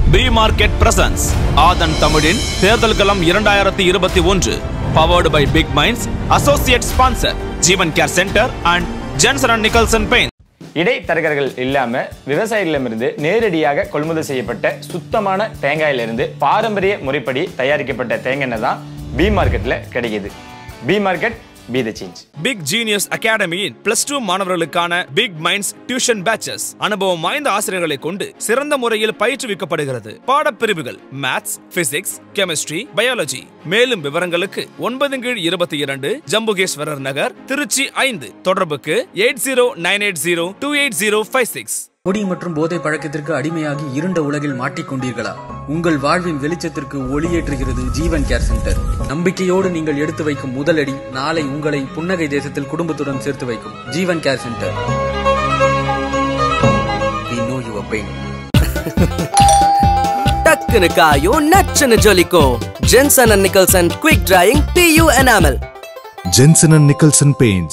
B market presence ஆதன் தமிழின் தேர்தல் களம் இரண்டாயிரத்தி இருபத்தி ஒன்று powered by Big Minds associate sponsor Jeevan care centre and Jenson and Nicholson paint இடைத்தரகர்கள் இல்லாம விவசாயிகளிடமிருந்து நேரடியாக கொள்முதல் செய்யப்பட்ட சுத்தமான தேங்காயிலிருந்து பாரம்பரிய முறைப்படி தயாரிக்கப்பட்ட தேங்காய் எண்ணெய் தான் பி மார்க்கெட்ல கிடைக்குது B market be the change Big Genius அகாடமியின் பிளஸ் டூ மாணவர்களுக்கான பிக் மைண்ட்ஸ் டியூஷன் பேச்சஸ் அனுபவம் வாய்ந்த ஆசிரியர்களை கொண்டு சிறந்த முறையில் பயிற்றுவிக்கப்படுகிறது பாடப்பிரிவுகள் மேத்ஸ் பிசிக்ஸ் கெமிஸ்ட்ரி பயாலஜி மேலும் விவரங்களுக்கு ஒன்பது கீழ் இருபத்தி இரண்டு ஜம்புகேஸ்வரர் நகர் திருச்சி ஐந்து தொடர்புக்கு eight zero nine eight zero two eight zero five six குடி மற்றும் போதை பழக்கத்திற்கு அடிமையாகி இருண்ட உலகில் மாட்டிக்கொண்டீர்களா உங்கள் வாழ்வின் வெளிச்சத்திற்கு ஒளியேற்றுகிறது ஜீவன் கேர் சென்டர் நம்பிக்கையோடு நீங்கள் எடுத்து வைக்கும் முதலடி நாளை உங்களை புன்னகை தேசத்தில் குடும்பத்துடன் சேர்த்து வைக்கும் Jeevan care centre We know your pain. டக்குனு காயும் நச்சுன்னு ஜொலிக்கும் Jenson and Nicholson quick drying PU enamel Jensen and Nicholson Paints.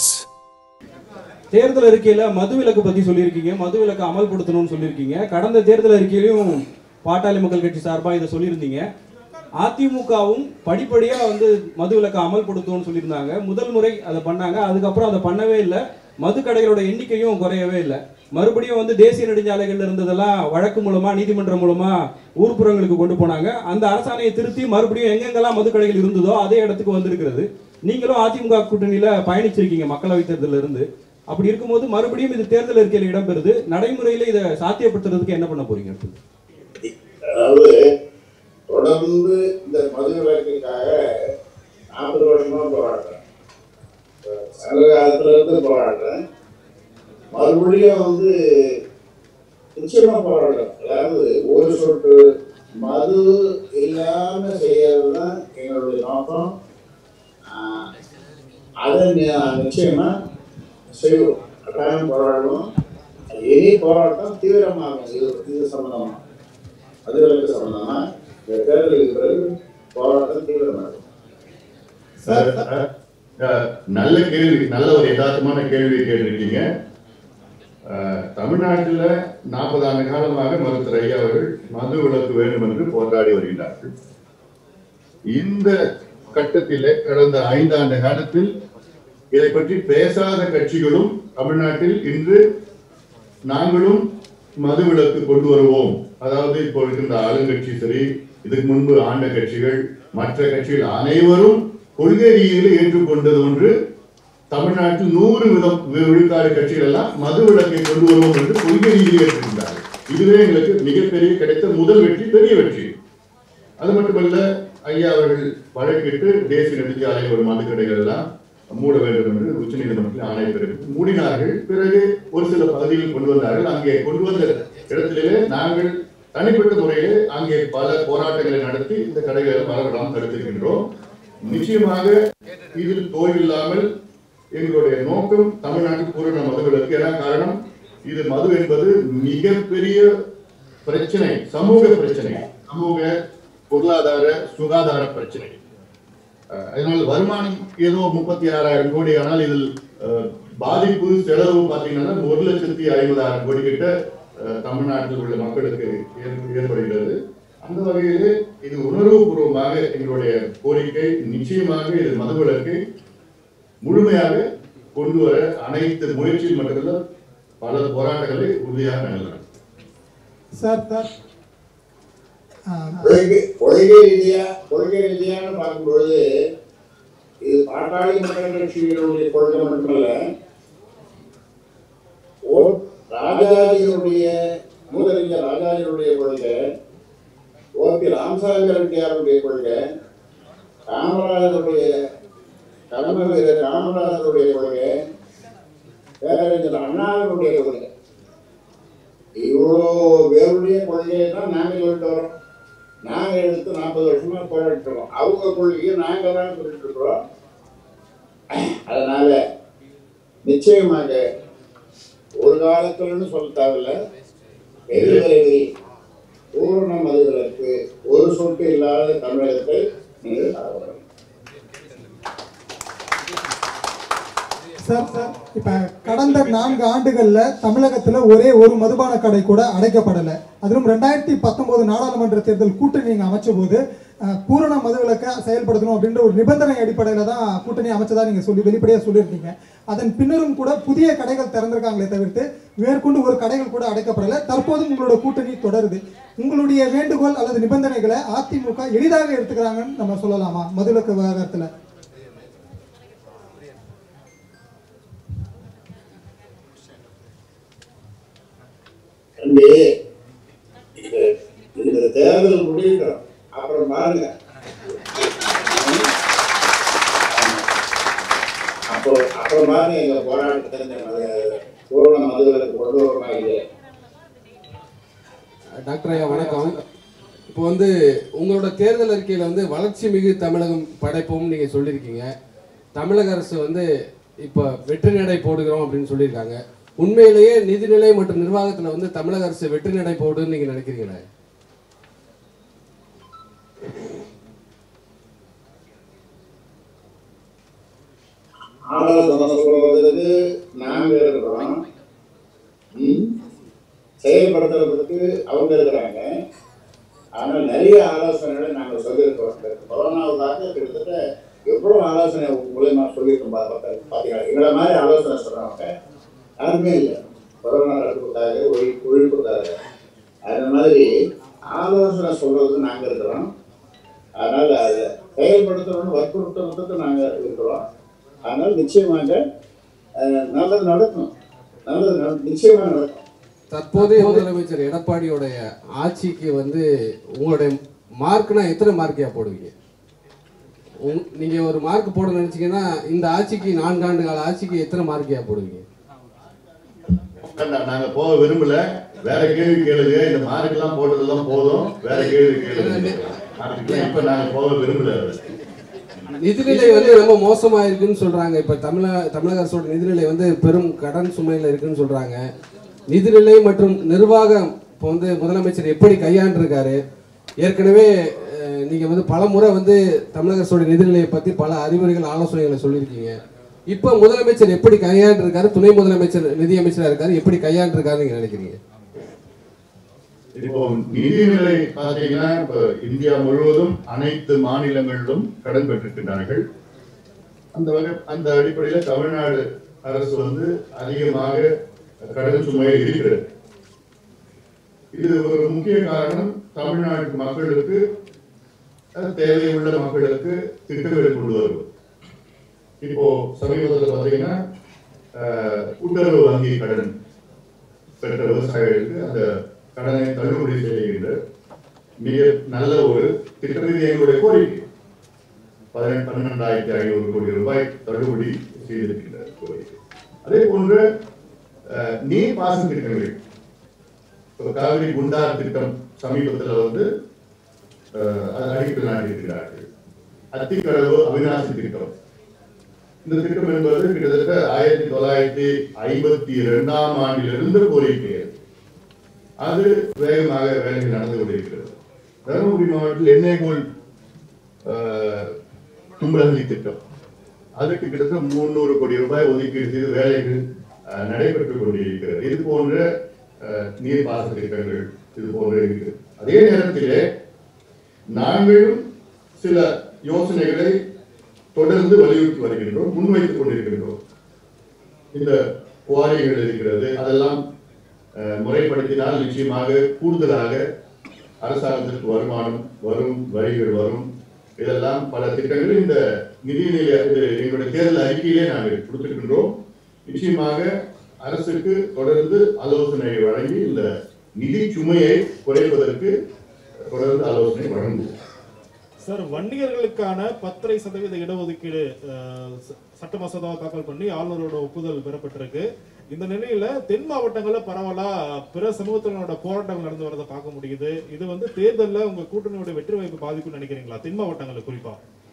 தேர்தல் அறிக்கையில மதுவிலக்கு பத்தி சொல்லியிருக்கீங்க மதுவிலக்கு அமல்படுத்தணும்னு சொல்லியிருக்கீங்க கடந்த தேர்தல் அறிக்கையிலையும் பாட்டாளி மக்கள் கட்சி சார்பா இதை சொல்லியிருந்தீங்க அதிமுகவும் படிப்படியா வந்து மதுவிலக்கு அமல்படுத்துவோம்னு சொல்லியிருந்தாங்க முதல் முறை அதை பண்ணாங்க அதுக்கப்புறம் அதை பண்ணவே இல்லை மது கடைகளோட எண்ணிக்கையும் குறையவே இல்லை மறுபடியும் வந்து தேசிய நெடுஞ்சாலைகள்ல இருந்ததெல்லாம் வழக்கு மூலமா நீதிமன்றம் மூலமா ஊர்ப்புறங்களுக்கு கொண்டு போனாங்க அந்த அரசாணையை திருத்தி மறுபடியும் எங்கெங்கெல்லாம் மது கடைகள் இருந்ததோ அதே இடத்துக்கு வந்திருக்கிறது நீங்களும் அதிமுக கூட்டணியில பயணிச்சிருக்கீங்க மக்களவை தேர்தலில் இருந்து அப்படி இருக்கும்போது மறுபடியும் இது தேர்தல் அறிக்கையில் இடம்பெறுது நடைமுறையில இதை சாத்தியப்படுத்துறதுக்கு என்ன பண்ண போறீங்க அடுத்தது? அதாவது தொடர்ந்து இந்த மது விலக்குக்காக நாற்பது வருஷமா போராடுறேன் சங்க காலத்துல இருந்து போராடுறேன் மறுபடியும் வந்து நிச்சயமா போராடுறேன் அதாவது ஒரு சொட்டு மது இல்லாம செய்யறது தான் எங்களுடைய நோக்கம் ஆஹ், அதை நி- நிச்சயமா செய்வோம் கட்டாயம் போராடுவோம் இனி போராட்டம் தீவிரமாகும் இது இது சம்பந்தமா அதுகளுக்கு சம்பந்தமா இந்த தேர்தலுக்கு பிறகு போராட்டம் தீவிரமாகும் சார், அஹ், நல்ல கேள்வி நல்ல ஒரு யதார்த்தமான கேள்வி கேட்டிருக்கீங்க அஹ், தமிழ்நாட்டில் நாற்பது ஆண்டு காலமாக மருத்துவர் ஐயா அவர்கள் மது விலக்கு வேண்டும் என்று போராடி வருகிறார்கள் இந்த கட்டத்திலே கடந்த ஐந்தாண்டு காலத்தில் இதை பற்றி பேசாத கட்சிகளும் தமிழ்நாட்டில் இன்று நாங்களும் மது விலக்கு கொண்டு வருவோம் அதாவது இப்போ இருக்கின்ற ஆளுங்கட்சி சரி இதுக்கு முன்பு ஆண்ட கட்சிகள் மற்ற கட்சிகள் அனைவரும் கொள்கை ரீதியில் ஏற்றுக்கொண்டது ஒன்று தமிழ்நாட்டில் நூறு விதம் விழுக்காடு கட்சிகள் எல்லாம் மது விலக்கை கொண்டு வருவோம் என்று கொள்கை ரீதியில் ஏற்றுக்கொண்டார்கள் இதுவே எங்களுக்கு மிகப்பெரிய கிடைத்த முதல் வெற்றி பெரிய வெற்றி அது மட்டுமல்ல ஐயா அவர்கள் வழக்கிட்டு தேசிய நெடுஞ்சாலையில் ஒரு மது கடைகள் எல்லாம் மூட வேண்டும் என்று உச்சநீதிமன்றத்தில் ஆணை பிறகு மூடினார்கள் பிறகு ஒரு சில பகுதியில் கொண்டு வந்தார்கள் அங்கே கொண்டு வந்த இடத்திலே நாங்கள் தனிப்பட்ட முறையிலே அங்கே பல போராட்டங்களை நடத்தி இந்த கடைகளை வரவிடாமல் தடுத்திருக்கின்றோம் நிச்சயமாக இதில் தோல்வியில்லாமல் எங்களுடைய நோக்கம் தமிழ்நாட்டில் பூரண மதுவிலக்கு ஏன்னா காரணம் இது மது என்பது மிகப்பெரிய பிரச்சனை சமூக பிரச்சனை சமூக பொருளாதார சுகாதார பிரச்சனை அஹ் அதனால் வருமானம் ஏதோ முப்பத்தி ஆறாயிரம் கோடி ஆனால் இதில் அஹ், பாதிப்பு செலவு பார்த்தீங்கன்னா ஒரு லட்சத்தி ஐம்பதாயிரம் கோடி கிட்ட அஹ், தமிழ்நாட்டில் உள்ள மக்களுக்கு ஏற்ப- ஏற்படுகிறது அந்த வகையில் இது உணர்வுபூர்வமாக எங்களுடைய கோரிக்கை நிச்சயமாக இது மதுவிலக்கை முழுமையாக கொண்டு வர அனைத்து முயற்சியில் மட்டுமல்ல பல போராட்டங்களை உறுதியாக நடத்தலாம் சார் சார் கொள்கை கொள்கை ரீதியா கொள்கை ரீதியான பார்க்கும்பொழுது இது பாட்டாளி மக்கள் கட்சிகளுடைய கொள்கை மட்டுமல்ல ஓ ராஜாஜியினுடைய மூதறிஞர் ராஜாஜியினுடைய கொள்கை ஓபி ராமசாமி ரெட்டியாருடைய கொள்கை காமராஜருடைய கடமை வீரர் காமராஜருடைய கொள்கை பேரறிஞர் அண்ணாவினுடைய கொள்கை இவ்வளோ பேருடைய கொள்கையை தான் நாங்கள் சொல்லிட்டு வரோம் நாங்கள் எடுத்து நாற்பது வருஷமா போராடிட்டு இருக்கோம் அவங்க கொள்கையை நாங்கள் தான் சொல்லிட்டு இருக்கிறோம் அதனால நிச்சயமாக ஒரு காலத்துலன்னு சொல்ல தேவையில்ல வெகு விரைவில் பூரண மதுகளுக்கு ஒரு சொட்டு இல்லாத தமிழகத்தை நீங்கள் சாப்பிடணும் சார் சார் இப்ப கடந்த கடந்த நான்கு ஆண்டுகள்ல தமிழகத்துல ஒரே ஒரு மதுபான கடை கூட அடைக்கப்படல அதிலும் ரெண்டாயிரத்தி பத்தொன்பது நாடாளுமன்ற தேர்தல் கூட்டணி நீங்க அமைச்ச போது அஹ், பூரண மதுவிலக்க செயல்படுத்தணும் அப்படின்ற ஒரு நிபந்தனை அடிப்படையில தான் கூட்டணி அமைச்சதா நீங்க சொல்லி வெளிப்படையா சொல்லியிருந்தீங்க அதன் பின்னரும் கூட புதிய கடைகள் திறந்திருக்காங்களே தவிர்த்து மேற்கொண்டு ஒரு கடைகள் கூட அடைக்கப்படல தற்போதும் உங்களோட கூட்டணி தொடருது உங்களுடைய வேண்டுகோள் அல்லது நிபந்தனைகளை அதிமுக எளிதாக எடுத்துக்கிறாங்கன்னு நம்ம சொல்லலாமா மதுவிலக்கு விவகாரத்துல தம்பி இது இந்த தேர்தல் முடியட்டும் அப்புறம் பாருங்க அப்போ அப்புறம் பாருங்க எங்க போராட்டத்தை இந்த மது- பூரண மதுவிலக்கு கொண்டு வருமா இல்லையா டாக்டர் ஐயா வணக்கம் இப்போ வந்து உங்களோட தேர்தல் அறிக்கையில் வந்து வளர்ச்சி மிகு தமிழகம் படைப்போம் நீங்கள் சொல்லியிருக்கீங்க தமிழக அரசு வந்து இப்போ வெற்றி நடை போடுகிறோம் அப்படின்னு சொல்லியிருக்காங்க உண்மையிலேயே நிதிநிலை மற்றும் நிர்வாகத்தில் வந்து தமிழக அரசு வெற்றி நடை போடுன்னு நீங்கள் நினைக்கிறீங்களா ஆலோசனை சொல்வதற்கு நாங்க இருக்கிறோம் ம்? செயல்படுத்துறதுக்கு அவங்க இருக்கிறாங்க ஆனால் நிறைய ஆலோசனைகளை நாங்கள் சொல்லியிருக்கிறோம் இந்த கொரோனாவுக்காக கிட்டத்தட்ட எவ்வளோ ஆலோசனை மூலயமா சொல்லியிருக்கோம் பா- பார்த்தா- பார்த்தீங்களா எங்களை மாதிரி ஆலோசனை சொல்கிறவங்க யாருமே இல்லை கொரோனா தடுப்புக்காக ஒழி ஒழிப்புக்காக அது மாதிரி ஆலோசனை சொல்றதுக்கு நாங்கள் இருக்கிறோம் அதனால் அதை செயல்படுத்தணும்னு வற்புறுத்துறதுக்கு நாங்கள் இருக்கிறோம் அதனால் நிச்சயமாக அஹ், நல்லது நடக்கும் நல்லது நட- நிச்சயமாக நடக்கும் தற்போதைய முதலமைச்சர் எடப்பாடியோடைய ஆட்சிக்கு வந்து உங்களுடைய மார்க்னா எத்தனை மார்க்கையா போடுவீங்க உங்- நீங்க ஒரு மார்க் போட நினைச்சீங்கன்னா இந்த ஆட்சிக்கு நான்காண்டு கால ஆட்சிக்கு எத்தனை மார்க்கையா போடுவீங்க வேண்டாம், நாங்க போக விரும்பல வேற கேள்வி கேளுங்க இந்த மார்க் எல்லாம் போட்டதெல்லாம் போதும் வேற கேள்வி கேளுங்க அதுக்கு இப்ப நாங்க போக விரும்பல நிதிநிலை வந்து ரொம்ப மோசமா இருக்குன்னு சொல்றாங்க இப்ப தமிழக தமிழக அரசோட நிதிநிலை வந்து பெரும் கடன் சுமையில இருக்குன்னு சொல்றாங்க நிதிநிலை மற்றும் நிர்வாகம் இப்போ வந்து முதலமைச்சர் எப்படி கையாண்டிருக்காரு ஏற்கனவே அஹ், நீங்க வந்து பல முறை வந்து தமிழக அரசோட நிதிநிலையை பத்தி பல அறிவுரைகள் ஆலோசனைகளை சொல்லியிருக்கீங்க இப்போ முதலமைச்சர் எப்படி கையாண்டிருக்காரு துணை முதலமைச்சர் நிதியமைச்சரா இருக்காரு எப்படி கையாண்டிருக்காருன்னு நீங்க நினைக்கிறீங்க இப்போ நிதிநிலை பார்த்தீங்கன்னா இப்ப இந்தியா முழுவதும் அனைத்து மாநிலங்களிலும் கடன் பெற்றிருக்கிறார்கள் அந்த வகை அந்த அடிப்படையில தமிழ்நாடு அரசு வந்து அதிகமாக கடன் சுமையில் இருக்கிறது இது ஒரு முக்கிய காரணம் தமிழ்நாட்டு மக்களுக்கு அஹ், தேவையுள்ள மக்களுக்கு திட்டங்களை கொண்டு வருவது இப்போ சமீபத்தில் பார்த்தீங்கன்னா அஹ், கூட்டுறவு வங்கி கடன் பெற்ற விவசாயிகளுக்கு அந்த கடனை தள்ளுபடி செய்கின்ற மிக நல்ல ஒரு திட்டம் இது எங்களுடைய கோரிக்கை பதினெட்டு பன்னெண்டாயிரத்தி ஐநூறு கோடி ரூபாய் தள்ளுபடி செய்திருக்கின்ற கோரிக்கை அதே போன்று அஹ், நீர் பாசன திட்டங்கள் இப்போ காவிரி குண்டார் திட்டம் சமீபத்தில் வந்து அஹ், அது அடிக்கல் நாட்டியிருக்கிறார்கள் அத்திக்கடவு அவிநாசி திட்டம் இந்த திட்டம் என்பது கிட்டத்தட்ட ஆயிரத்தி தொள்ளாயிரத்தி ஐம்பத்தி இரண்டாம் ஆண்டிலிருந்து கோரிக்கை அது. அது வேகமாக வேலைகள் நடந்து கொண்டிருக்கிறது தருமபுரி மாவட்டத்தில் எண்ணெய்கோல் தும்பலகலி திட்டம் அதுக்கு கிட்டத்தட்ட முன்னூறு கோடி ரூபாய் ஒதுக்கீடு செய்து வேலைகள் அஹ், நடைபெற்றுக் கொண்டிருக்கிறது இது போன்ற அஹ், நீர்ப்பாசன திட்டங்கள் இது போன்ற இருக்கு அதே நேரத்திலே நாங்களும் சில யோசனைகளை தொடர்ந்து வலியுறுத்தி வருகின்றோம் முன்வைத்துக் கொண்டிருக்கின்றோம் இந்த குவாரிகள் இருக்கிறது அதெல்லாம் அஹ், முறைப்படுத்தினால் நிச்சயமாக கூடுதலாக அரசாங்கத்திற்கு வருமானம் வரும் வரிகள் வரும் இதெல்லாம் பல திட்டங்கள் இந்த நிதிநிலை இது எங்களுடைய தேர்தல் அறிக்கையிலே நாங்கள் கொடுத்திருக்கின்றோம் நிச்சயமாக அரசுக்கு தொடர்ந்து ஆலோசனை வழங்கி இந்த நிதி சுமையை குறைப்பதற்கு தொடர்ந்து ஆலோசனை வழங்குவோம் சார் வன்னியர்களுக்கான பத்தரை சதவீத இடஒதுக்கீடு அஹ், ச- சட்ட மசோதாவை தாக்கல் பண்ணி ஆளுநரோட ஒப்புதல் பெறப்பட்டிருக்கு இந்த நிலையில தென் மாவட்டங்கள்ல பரவலா பிற சமூகத்தினரோட போராட்டங்கள் நடந்து வரதை பார்க்க முடியுது இது வந்து தேர்தல்ல உங்க கூட்டணியோட வெற்றி வாய்ப்பு பாதிக்கும்னு நினைக்கிறீங்களா தென் மாவட்டங்கள்ல குறிப்பா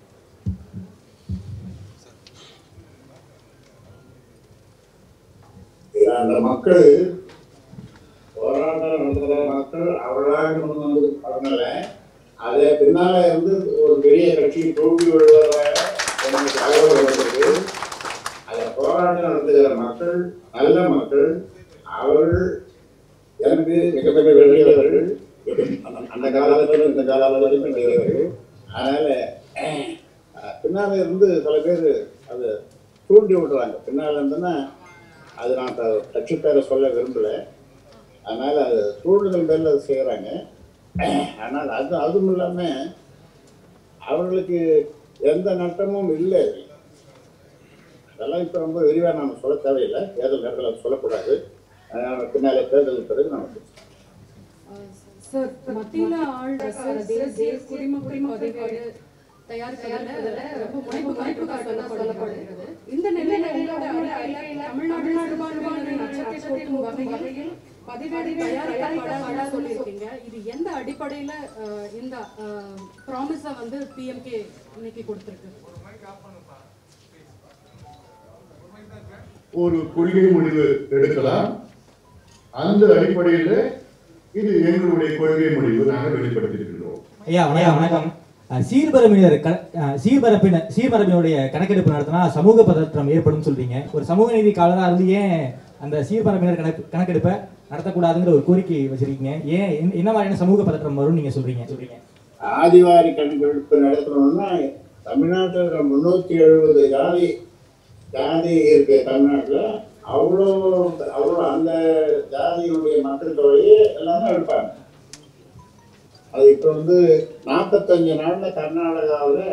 ஏன்னா அந்த மக்கள் போராட்டம் நடத்துகிற மக்கள் அவர்களாக முன் வந்து பண்ணல அதை பின்னால இருந்து ஒரு பெரிய கட்சி தோல்வி விழுவதாக எனக்கு தகவல் வந்திருக்கு அதை போராட்டம் போராட்டம் நடத்துகிற மக்கள் நல்ல மக்கள் அவர்கள் எனக்கு மிகப்பெரிய வேண்டியவர்கள் அந்த- அந்த காலத்தில் இந்த காலம் வரைக்கும் வேண்டியவர்கள் அதனால அஹ், பின்னால இருந்து சில பேர் அதை தூண்டி விடுறாங்க பின்னால இருந்துன்னா அது நான் த- கட்சி பேரை சொல்ல விரும்பல அதனால அது தூண்டுதல் பேரில் அதை செய்கிறாங்க ஆனால் அது அதுவும் இல்லாமல் அவர்களுக்கு எந்த நட்டமும் இல்லை அதெல்லாம் இப்போ ரொம்ப விரிவாக நம்ம சொல்ல தேவையில்லை தேர்தல் நேரத்தில் அது சொல்லக்கூடாது அதனால பின்னாலே தேர்தல் பிறகு நம்ம சார் மத்தியில ஆள்ற தேசிய குடிமக்கள் பதிவேடு தயாரிப்பதில் ரொம்ப முனைப்பு மதிப்புக்காக சொல்லப்படுகிறது இந்த நிலையில உங்களோட அறிக்கையில தமிழ்நாடு சிறுபான்மையினர் நட்சத்திரத்தை கூட்டும் வகையில் பதிவேடு தயாரிக்கப்பட சொல்லியிருக்கீங்க இது எந்த அடிப்படையில அஹ், இந்த ப்ராமிஸ வந்து பிஎம்கே இன்னைக்கு கொடுத்திருக்கு ஒரு கொள்கை முடிவு எடுக்கலாம் அந்த அடிப்படையில் இது எங்களுடைய கொள்கை முடிவு நாங்கள் வெளிப்படுத்தியிருக்கிறோம் ஐயா வணக்கம் வணக்கம் அஹ் சீர்பரப்பினர் க- அஹ் சீர்பரப்பினர் சீர்பரப்பினுடைய கணக்கெடுப்பு நடத்தினா சமூக பதற்றம் ஏற்படும் சொல்றீங்க ஒரு சமூக நீதி காலரா இருந்து ஏன் அந்த சீர்பரப்பினர் கணக்கு கணக்கெடுப்பை நடத்தக்கூடாதுங்கிற ஒரு கோரிக்கை வச்சிருக்கீங்க ஏன் என்ன- என்ன மாதிரியான சமூக பதற்றம் வரும்னு நீங்க சொல்றீங்க சொல்றீங்க ஆதிவாரி கணக்கெடுப்பு நடத்தணும்னா தமிழ்நாட்டில் இருக்கிற முந்நூற்றி எழுபது ஜாதி ஜாதி இருக்கு தமிழ்நாட்டில் அவ்வளோ அவ்வளோ அந்த ஜாதியினுடைய மக்கள் தொகையை எல்லாமே எடுப்பாங்க அது இப்போ வந்து நாற்பத்தஞ்சு நாளில் கர்நாடகாவில்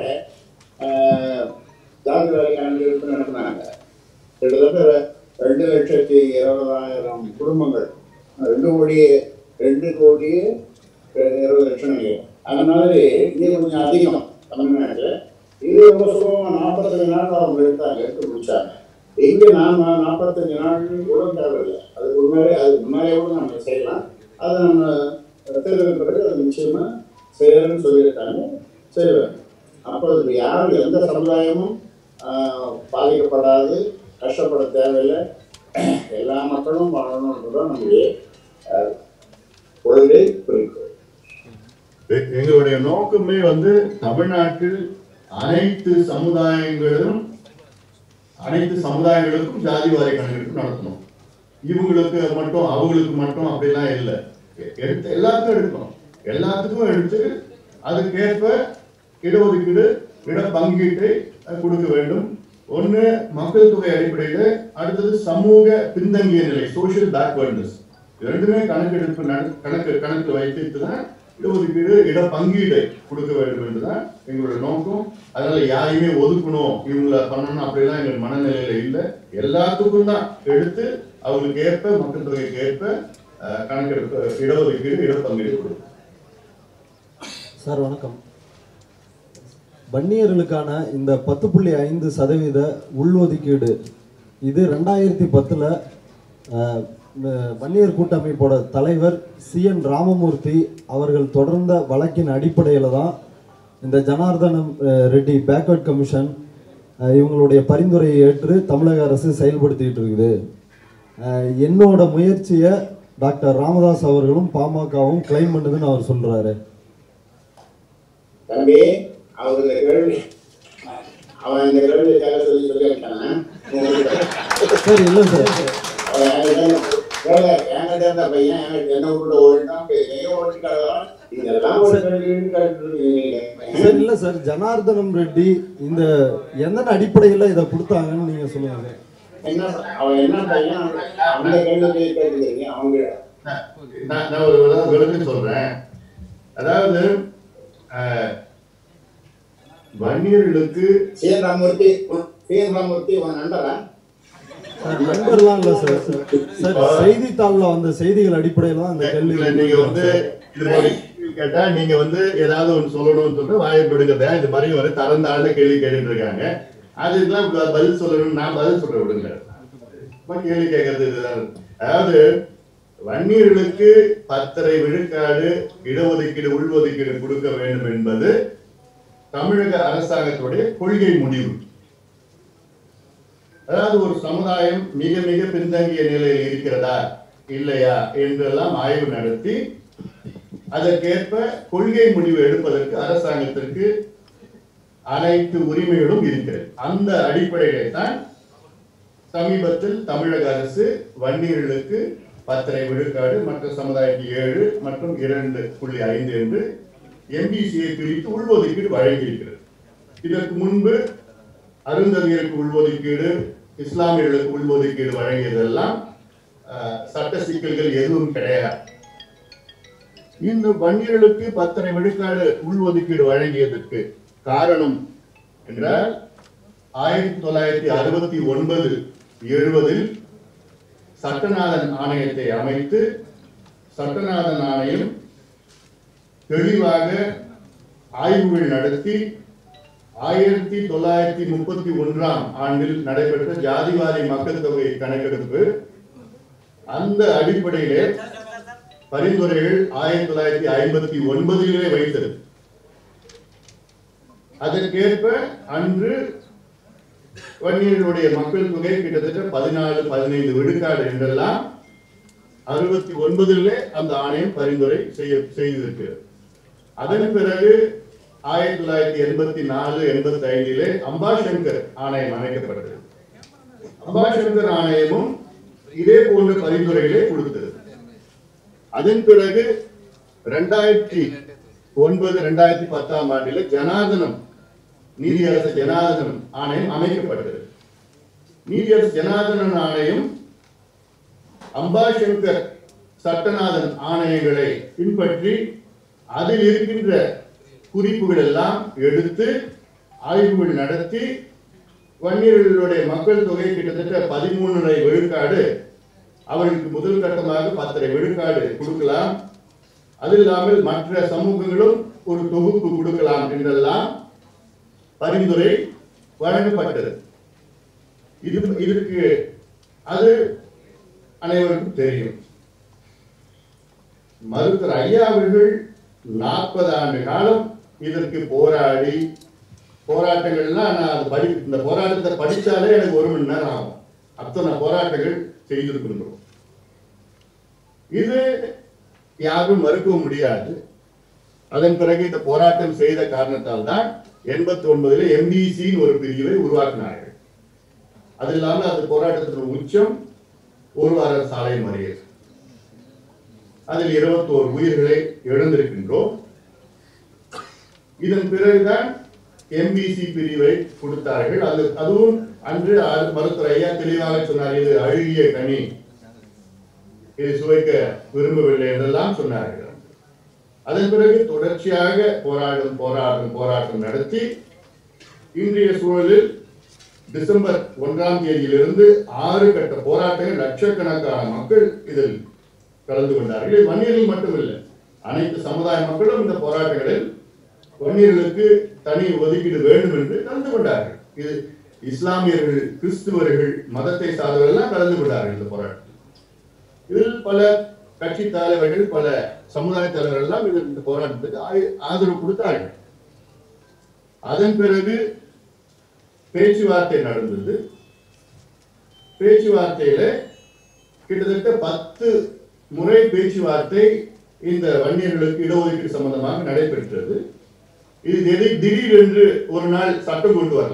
ஜாதி வாரி கணக்கெடுப்பு நடத்தினாங்க கிட்டத்தட்ட ரெண்டு லட்சத்தி இருபதாயிரம் குடும்பங்கள் ரெண்டு கோடி ரெண்டு கோடி இருபது லட்சம் நினைக்கிறேன் அந்த மாதிரி இது கொஞ்சம் அதிகம் தமிழ்நாட்டில் இது ரொம்ப சுலபமாக நாற்பத்தஞ்சு நாள் அவங்க எடுத்தாங்க எடுத்து முடிச்சாங்க இங்கே நாம நாற்பத்தஞ்சு நாள் கூட தேவையில்லை அதுக்கு முன்னாடி அதுக்கு முன்னாடியே கூட நம்ம செய்யலாம் அதை நம்ம தேர்தல் பிறகு அது நிச்சயமா செய்யறேன்னு சொல்லியிருக்காங்க செய்வேன் அப்போ அதுக்கு யாரும் எந்த சமுதாயமும் ஆஹ், பாதிக்கப்படாது கஷ்டப்பட தேவையில்லை எல்லா மக்களும் வாழணுன்றதான் நம்முடைய ஆஹ், கொள்கை குறிக்கோள் எ- எங்களுடைய நோக்கமே வந்து தமிழ்நாட்டில் அனைத்து சமுதாயங்களும் அனைத்து சமுதாயங்களுக்கும் ஜாதி வாரி கணக்கெடுப்பு நடத்தணும் இவங்களுக்கு மட்டும் அவங்களுக்கு மட்டும் அப்படிலாம் இல்லை எ- எடுத்து எல்லாத்துக்கும் எடுக்கணும் எல்லாத்துக்கும் எடுத்து அதுக்கேற்ப இடஒதுக்கீடு இட பங்கீட்டை அஹ், கொடுக்க வேண்டும் ஒன்று மக்கள் தொகை அடிப்படையில் அடுத்தது சமூக பின்தங்கிய நிலை சோஷியல் பேக்வர்ட்னஸ் ரெண்டுமே கணக்கெடுப்பு நட- கணக்கு கணக்கு வைத்து தான் இடஒதுக்கீடு இட பங்கீடை கொடுக்க வேண்டும் என்றுதான் எங்களுடைய நோக்கம் அதனால யாரையுமே ஒதுக்கணும் இவங்கள பண்ணணும் அப்படிலாம் எங்கள் மனநிலையில இல்லை எல்லாத்துக்கும் தான் எடுத்து அவங்களுக்கு ஏற்ப மக்கள் தொகைக்கு ஏற்ப அஹ், கணக்கெடுப்பு இடஒதுக்கீடு இட பங்கீடு கொடுக்கும் சார் வணக்கம் வன்னியர்களுக்கான இந்த பத்து புள்ளி ஐந்து சதவீத உள்ஒதுக்கீடு இது ரெண்டாயிரத்தி பத்தில் வன்னியர் கூட்டமைப்போட தலைவர் சி என் ராமமூர்த்தி அவர்கள் தொடர்ந்த வழக்கின் அடிப்படையில் தான் இந்த ஜனார்தனம் அஹ், ரெட்டி பேக்வர்ட் கமிஷன் அஹ், இவங்களுடைய பரிந்துரையை ஏற்று தமிழக அரசு செயல்படுத்திட்டு இருக்குது அஹ், என்னோட முயற்சியை டாக்டர் ராமதாஸ் அவர்களும் பாமகவும் கிளைம் பண்ணுதுன்னு அவர் சொல்றாரு தம்பி அவர் இந்த கேள்வி அவன் இந்த கேள்வி கேட்க சொல்லி சொல்லியிருக்கான் சார் இல்லை சார் அவன் என்கிட்ட கேளு, என்கிட்ட இருந்த பையன் என்கிட்ட என்ன விட்டு ஓடிட்டான் எங்க ஓடிட்டான் இதெல்லாம் ஒரு கேள்வின்னு கேட்டுருக்கீங்க சார் இல்ல சார் ஜனார்தனம் ரெட்டி இந்த எந்த அடிப்படையில் இதை கொடுத்தாங்கன்னு நீங்க சொல்லுங்க என்ன அவன் என்ன பையன் அந்த கேள்வி கேட்டுக்கிறீங்க அவங்க நான் நான் ஒரு விள- விளக்கம் சொல்றேன் அதாவது அஹ், வன்னியர்களுக்கு சீரராமூர்த்தி சீரராமூர்த்தி உன் நண்பரா சார் நண்பர்லாம் இல்ல சார் சார் செய்தித்தாள்ல வந்த செய்திகள் அடிப்படையில் தான் அந்த கேள்வி இல்ல, நீங்க வந்து இது மாதிரி கேள்வி கேட்டா நீங்க வந்து ஏதாவது ஒன்று சொல்லணும்னு சொல்லிட்டு வாயை பிடுங்கத இது மாதிரி ஒரு தரந்தாழ்ந்த கேள்வி கேட்டுட்டு இருக்காங்க அதுக்கெல்லாம் ப- பதில் சொல்லணும் நான் பதில் சொல்ற விடுங்க சும்மா கேள்வி கேட்கறது இதுதான் அதாவது வன்னியர்களுக்கு பத்தரை விழுக்காடு இடஒதுக்கீடு உள்ஒதுக்கீடு கொடுக்க வேண்டும் என்பது தமிழக அரசாங்கத்துடைய கொள்கை முடிவு அதாவது ஒரு சமுதாயம் மிக மிக பின்தங்கிய நிலையில் இருக்கிறதா இல்லையா என்றெல்லாம் ஆய்வு நடத்தி அதற்கேற்ப கொள்கை முடிவு எடுப்பதற்கு அரசாங்கத்திற்கு அனைத்து உரிமைகளும் இருக்கிறது அந்த அடிப்படையிலே தான் சமீபத்தில் தமிழக அரசு வன்னியர்களுக்கு பத்தரை விழுக்காடு மற்ற சமுதாயத்துக்கு ஏழு மற்றும் இரண்டு புள்ளி ஐந்து என்று எம்பிசியை பிரித்து உள்ஒதுக்கீடு வழங்கியிருக்கிறது இதற்கு முன்பு அருந்ததியருக்கு உள்ஒதுக்கீடு இஸ்லாமியர்களுக்கு உள்ஒதுக்கீடு வழங்கியதெல்லாம் அஹ், சட்ட சிக்கல்கள் எதுவும் கிடையாது இந்த வன்னியர்களுக்கு பத்தரை விழுக்காடு உள்ஒதுக்கீடு வழங்கியதற்கு காரணம் என்றால் ஆயிரத்தி தொள்ளாயிரத்தி அறுபத்தி ஒன்பது எழுபதில் சட்டநாதன் ஆணையத்தை அமைத்து சட்டநாதன் ஆணையம் தெளிவாக ஆய்வுகள் நடத்தி ஆயிரத்தி தொள்ளாயிரத்தி முப்பத்தி ஒன்றாம் ஆண்டில் நடைபெற்ற ஜாதிவாரி மக்கள் தொகை கணக்கெடுப்பு அந்த அடிப்படையிலே பரிந்துரைகள் ஆயிரத்தி தொள்ளாயிரத்தி ஐம்பத்தி ஒன்பதிலே வைத்தது அதற்கேற்ப அன்று வன்னியர்களுடைய மக்கள் தொகை கிட்டத்தட்ட பதினாலு பதினைந்து விழுக்காடு என்றெல்லாம் அறுபத்தி ஒன்பதிலே அந்த ஆணையம் பரிந்துரை செய்ய செய்திருக்கிறது அதன் பிறகு ஆயிரத்தி தொள்ளாயிரத்தி எண்பத்தி நாலு எண்பத்தி ஐந்திலே அம்பாசங்கர் ஆணையம் அமைக்கப்பட்டது அம்பாசங்கர் ஆணையமும் இதே போன்ற பரிந்துரைகளை கொடுத்தது அதன் பிறகு ரெண்டாயிரத்தி ஒன்பது ரெண்டாயிரத்தி பத்தாம் ஆண்டில் ஜனார்தனம் நீதியரசு ஜனார்தனம் ஆணையம் அமைக்கப்பட்டது நீதியரசு ஜனார்தனன் ஆணையம் அம்பாசங்கர் சட்டநாதன் ஆணையங்களை பின்பற்றி அதில் இருக்கின்ற குறிப்புகள் எல்லாம் எடுத்து ஆய்வுகள் நடத்தி வன்னியர்களுடைய மக்கள் தொகை கிட்டத்தட்ட பதிமூணரை விழுக்காடு அவர்களுக்கு முதல் கட்டமாக பத்தரை விழுக்காடு கொடுக்கலாம் அது இல்லாமல் மற்ற சமூகங்களும் ஒரு தொகுப்பு கொடுக்கலாம் என்றெல்லாம் பரிந்துரை வழங்கப்பட்டது இது இதற்கு அது அனைவருக்கும் தெரியும் மருத்துவர் ஐயா அவர்கள் நாற்பது ஆண்டு காலம் இதற்கு போராடி போராட்டங்கள்லாம் நான் அது படி இந்த போராட்டத்தை படிச்சாலே எனக்கு ஒரு மணி நேரம் ஆகும் அத்தனை போராட்டங்கள் செய்திருக்கின்றோம் இது யாரும் மறுக்க முடியாது அதன் பிறகு இந்த போராட்டம் செய்த காரணத்தால் தான் எண்பத்தி ஒன்பதுல எம்பிசின்னு ஒரு பிரிவை உருவாக்கினார்கள் அது இல்லாமல் அது போராட்டத்தின் உச்சம் ஒரு வார சாலை மறியல் அதில் இருபத்தோரு உயிர்களை இழந்திருக்கின்றோம் இதன் பிறகுதான் எம்பிசி பிரிவை கொடுத்தார்கள் அது அதுவும் அன்று ஆ- மருத்துவர் ஐயா தெளிவாக சொன்னார் இது அழுகிய கனி இதை சுவைக்க விரும்பவில்லை என்றெல்லாம் சொன்னார்கள் அதன் பிறகு தொடர்ச்சியாக போராட்டம் போராட்டம் போராட்டம் நடத்தி இன்றைய சூழலில் டிசம்பர் ஒன்றாம் தேதியிலிருந்து ஆறு கட்ட போராட்டங்கள் லட்சக்கணக்கான மக்கள் இதில் கலந்து கொண்டார்கள் இது வன்னியர்கள் மட்டுமில்லை அனைத்து சமுதாய மக்களும் இந்த போராட்டங்களில் வன்னியர்களுக்கு தனி ஒதுக்கீடு வேண்டும் என்று கலந்து கொண்டார்கள் இது இஸ்லாமியர்கள் கிறிஸ்துவர்கள் மதத்தை சார்ந்தவர்கள் எல்லாம் கலந்து கொண்டார்கள் இந்த போராட்டம் இதில் பல கட்சி தலைவர்கள் பல சமுதாய தலைவர்கள் எல்லாம் இது- இந்த போராட்டத்துக்கு ஆய- ஆதரவு கொடுத்தார்கள் அதன் பிறகு பேச்சுவார்த்தை நடந்தது பேச்சுவார்த்தையில கிட்டத்தட்ட பத்து முறை பேச்சுவார்த்தை இந்த வன்னியர்களுக்கு இடஒதுக்கீடு சம்பந்தமாக நடைபெற்றது இது திடீர் திடீரென்று ஒரு நாள் சட்டம் கொண்டு வரல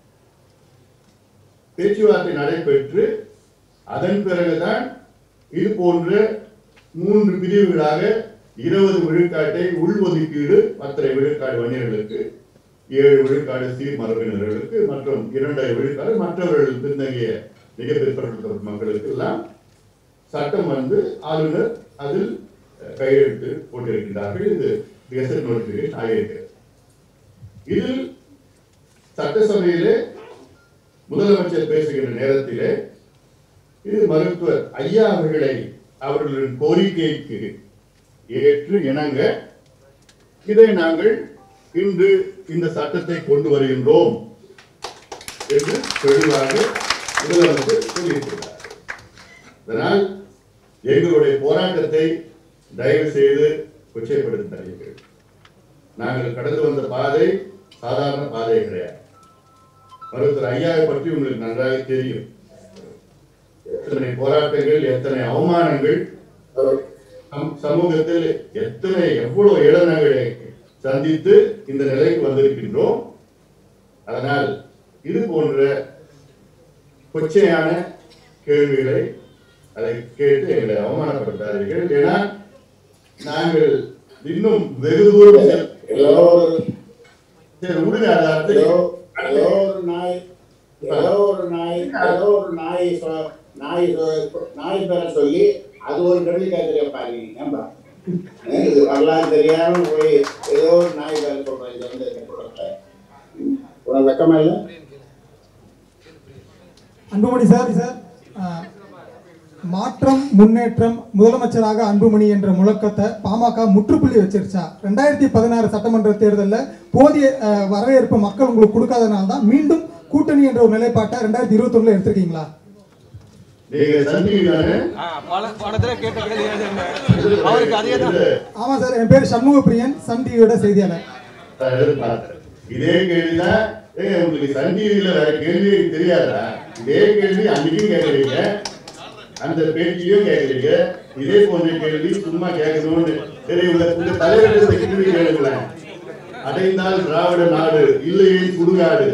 பேச்சுவார்த்தை நடைபெற்று அதன் பிறகுதான் இது போன்ற மூன்று பிரிவுகளாக இருபது விழுக்காட்டை உள்ஒதுக்கீடு பத்தரை விழுக்காடு வன்னியர்களுக்கு ஏழு விழுக்காடு சீர் மரபினர்களுக்கு மற்றும் இரண்டரை விழுக்காடு மற்றவர்கள் பின்தங்கிய மிக பிற்படுத்தப்பட்ட மக்களுக்கு எல்லாம் சட்டம் வந்து ஆளுநர் அதில் அஹ், கையெழுத்து போட்டிருக்கின்றார்கள் இது கெசட் நோட்டிபிகேஷன் ஆகியிருக்கிறது இதில் சட்டசபையிலே முதலமைச்சர் பேசுகின்ற நேரத்திலே இது மருத்துவர் ஐயா அவர்களை அவர்களின் கோரிக்கைக்கு ஏற்று இணங்க இதை நாங்கள் இன்று இந்த சட்டத்தை கொண்டு வருகின்றோம் என்று தெளிவாக முதலமைச்சர் சொல்லியிருக்கிறார் அதனால் எங்களுடைய போராட்டத்தை தயவு செய்து கொச்சைப்படுத்தாதீர்கள் நாங்கள் கடந்து வந்த பாதை சாதாரண பாதை கிடையாது மருத்துவர் ஐயாவை பற்றி உங்களுக்கு நன்றாக தெரியும் எத்தனை போராட்டங்கள் எத்தனை அவமானங்கள் நம் சமூகத்தில் எத்தனை எவ்வளவு இழந்தங்களை சந்தித்து இந்த நிலைக்கு வந்திருக்கின்றோம் அதனால் இது போன்ற கொச்சையான கேள்விகளை அதை கேட்டு எங்களை அவமானப்படுத்தாதீர்கள் ஏன்னா நாங்கள் இன்னும் வெகு தூரம் செல்- சரி விடுங்க அதை அடுத்து ஏதோ ஒரு நாய் ஏதோ ஒரு நாய் ஏதோ ஒரு நாய் சொ- நாய் சொ- நாய் பேரை சொல்லி அது ஒரு கேள்வி கேட்குறிய பாருங்க ஏன்பா இது வரலாறு தெரியாம போய் ஏதோ ஒரு நாய் பேரை சொல்றேன் இது வந்து சொல்றேன். உனக்கு வெக்கமா இல்லை அன்புமணி சார் சார் ஆஹ், மாற்றம் முன்னேற்றம் முதலமைச்சராக அன்புமணி என்ற முழக்கத்தை பாமக முற்றுப்புள்ளி வச்சிருச்சா ரெண்டாயிரத்தி பதினாறு சட்டமன்ற தேர்தலில் போதிய ஆஹ், வரவேற்பு மக்கள் உங்களுக்கு கொடுக்காதனால தான் மீண்டும் கூட்டணி என்ற ஒரு நிலைப்பாட்டை ரெண்டாயிரத்தி இருபத்தொன்னுல எடுத்திருக்கீங்களா நீங்க சந்திக்கிறாரு அவருக்கு அதே ஆமா சார் என் பேர் சண்முக பிரியன் சன் டிவியோட செய்தியாளர் எதிர்பார்த்தேன் இதே கேள்விதான் ஏங்க உங்களுக்கு சன் டிவியில வேற கேள்வி தெரியாதா இதே கேள்வி அன்னைக்கும் கேட்கறீங்க அந்த பேட்டியும் கேட்கறீங்க இதே போன்ற கேள்வி சும்மா கேட்கணும்னு சரி உங்க உங்க தலைவர் இந்த கேள்வி கேளுங்களேன் அடைந்தால் திராவிட நாடு இல்லையே சுடுகாடு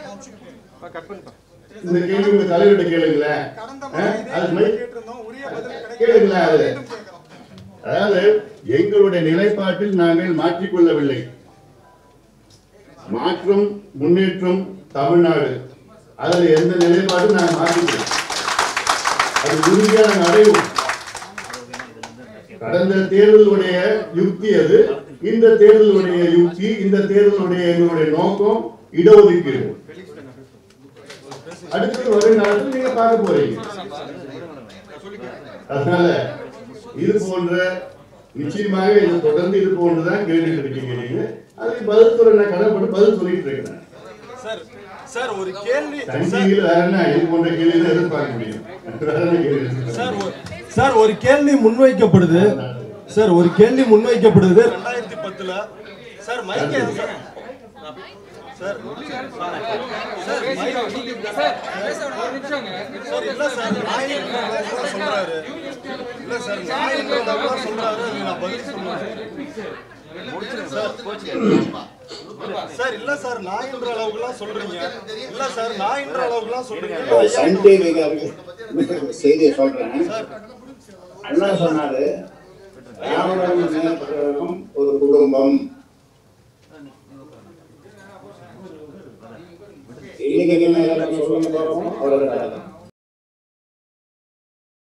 இந்த கேள்வி உங்க தலைவர்கிட்ட கேளுங்களேன் ஆ? அது மை- கேளுங்களேன் அது அதாவது எங்களுடைய நிலைப்பாட்டில் நாங்கள் மாற்றிக்கொள்ளவில்லை மாற்றம் முன்னேற்றம் தமிழ்நாடு அதுல எந்த நிலைப்பாடும் நாங்கள் மாற்றிக்கிறோம் அது உறுதியா நாங்கள் அடைவோம் கடந்த தேர்தலுடைய யுக்தி அது இந்த தேர்தலுடைய யுக்தி இந்த தேர்தலுடைய எங்களுடைய நோக்கம் இடஒதுக்கீடு அடுத்து வரும் நாளில் நீங்க பார்க்க போறீங்க அதனால இது போன்ற நிச்சயமாக இது தொடர்ந்து இது போன்றுதான் கேட்டுட்டு இருக்கீங்க நீங்க அதுக்கு பதில் சொல்ல நான் கடமைப்பட்டு பதில் சொல்லிட்டு இருக்கேன் சார் சார் ஒரு கேள்வி தஞ்சியில் வேற என்ன இது போன்ற கேள்வி தான் எதிர்பார்க்க முடியும் வேற என்ன கேள்வி சார் ஒரு- சார் ஒரு கேள்வி முன்வைக்கப்படுது சார் ஒரு கேள்வி முன்வைக்கப்படுது ரெண்டாயிரத்தி பத்துல சார் மைக் எது sir sir sir mike sir இல்ல சார் நாயின்றவங்க சொல்றாரு இல்ல சார் நாயின்றவங்க சொல்றாரு அதுக்கு நான் பதில் சொல்லுவேன் சார் சார் இல்ல சார் நாயின்ற அளவுக்குலாம் சொல்றீங்க இல்ல சார் நாயின்ற அளவுக்குலாம் சொல்றீங்க சன் டிவிக்கு செய்தியை சொல்றேன் அண்ணா சொன்னாரு திராவிடம் முன்னேற்றம் ஒரு குடும்பம் இன்னைக்கு என்ன எல்லாரும் சொல்லுங்க பார்ப்போம் அவரோட